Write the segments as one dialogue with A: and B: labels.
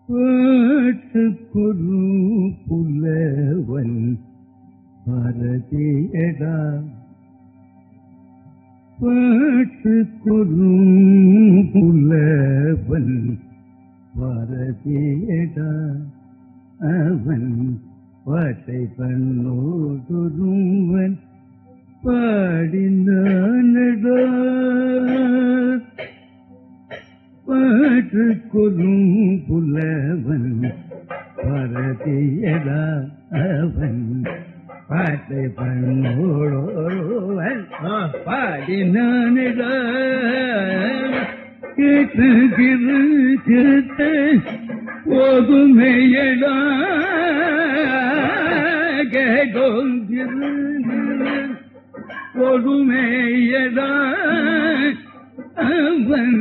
A: பாட்டுக்குரு புலவன் பாரதியடா பாட்டுக்குரு புலவன் பாரதியடா அவன் பாட்டை பண்ணோடுருவன் பாடினானடா பாட்டு கொலும் புலவன் பரதியடா அவன் பாட்டை பண்ணோடுவன் பாடினானடா கேட்டு கிரு கிருத்த போதுமையடா கேட்டோம் கிரு கொடுமையடா அவன்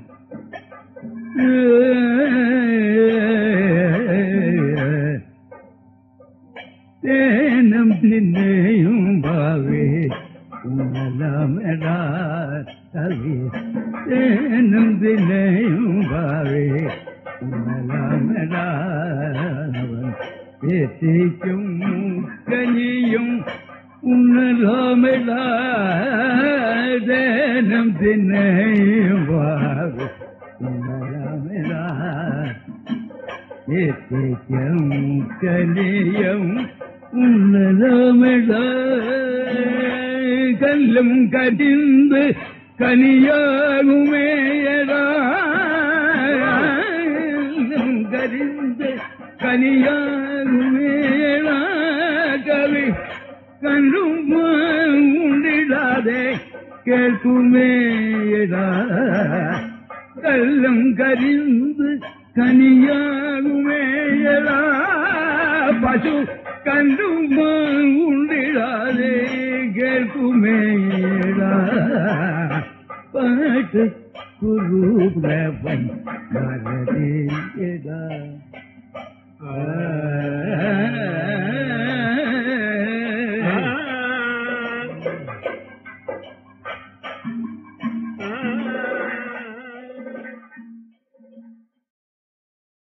A: தேனம் தின்னையும் பாவே உணலாமடா கவி தேனம் தின்னையும் பாவே உணலாமடா அவன் பேசிக்கும் கனியும் உணலாமடா தேனம் தின்னையும் பாவே உணலாமடா ஏத்தியம் கலியம் உன்னதமிழ கல்லும் கடிந்து கனியாகுமேயடா கடிந்து கனியாகுமேயடா கவி கண்டும் உண்டிடாதே கேட்குமேயடா கல்லும் கரிந்து கனியாகுமேயடா பசு கண்டும் உண்டிடாதே கேட்குமேயடா பாட்டு குருபவன் மரதேடா